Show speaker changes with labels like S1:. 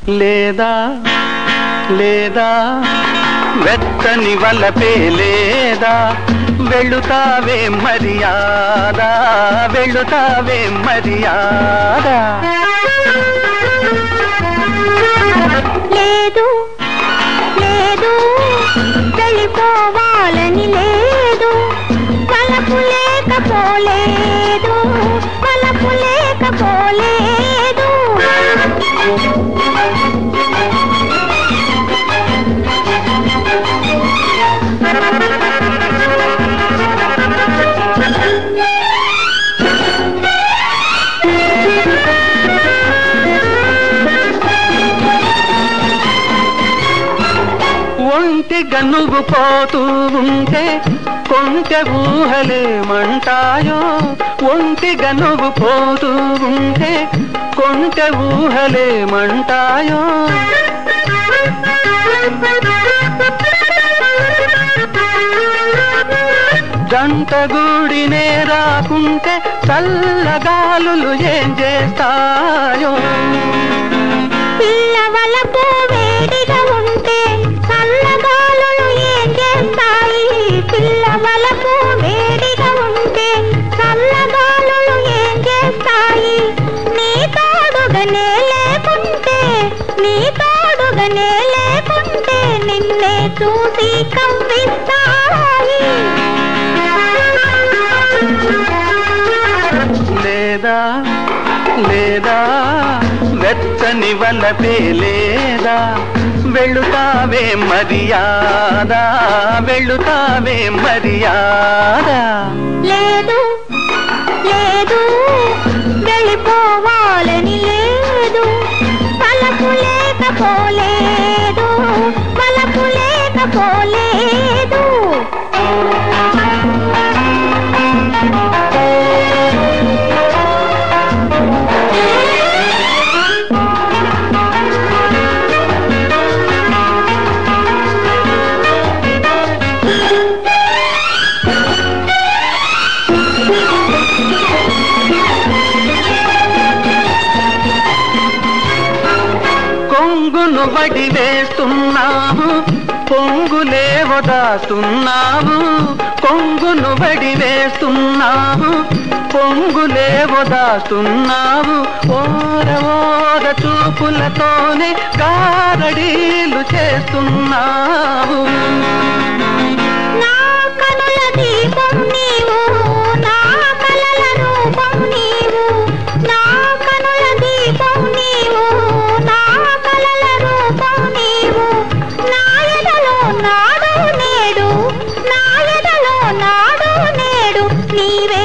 S1: లేదా లేదా వెచ్చని వలపే లేదా వెళుతావే మర్యాదా వెళుతావే మర్యాదా
S2: లేదు లేదు వెళ్ళిపోవాలని లేదు వలపు లేకపోలేదు వలపు లేకపోలేదు
S1: ఒంటిగా నువ్వు పోతూ ఉంటే కొంచె ఊహలేమంటాయో ఒంటిగా నువ్వు పోతూ ఉంటే కొంచె ఊహలేమంటాయో జంటగూడినే రాకుంటే చల్లగాలులు ఏం చేస్తాయో
S2: పిల్లవలపు వేడిగా ఉంటే చల్లగాలులు ఏం చేస్తాయి పిల్లవలపు వేడిగా ఉంటే చల్లగాలులు ఏం చేస్తాయి నీ తోడుగానే లేకుంటే నీ తోడుగానే లేకుంటే నిన్నే చూసి కవ్విస్తాయి
S1: లేదా లేదా వెచ్చని వలపే లేదా వెళుతావే మర్యాదా వెళుతావే మర్యాదా
S2: లేదు లేదు వెళ్ళిపోవాలని లేదు పలపు లేకపోలేదు పలపు లేకపోలేదు
S1: కొంగును వడి వేస్తున్నావు పొంగులేవో దాస్తున్నావు కొంగును వడి వేస్తున్నావు పొంగులేవో దాస్తున్నావు ఓర ఓర చూపులతోనే గారడీలు చేస్తున్నావు
S2: నా కనుల దీపం నీవు నా కలల రూపం నీవు నా కనుల దీపం నీవు నా కలల రూపం నీవు నా ఎదలో నాడు నేడు నా ఎదలో నాడు నేడు నీవే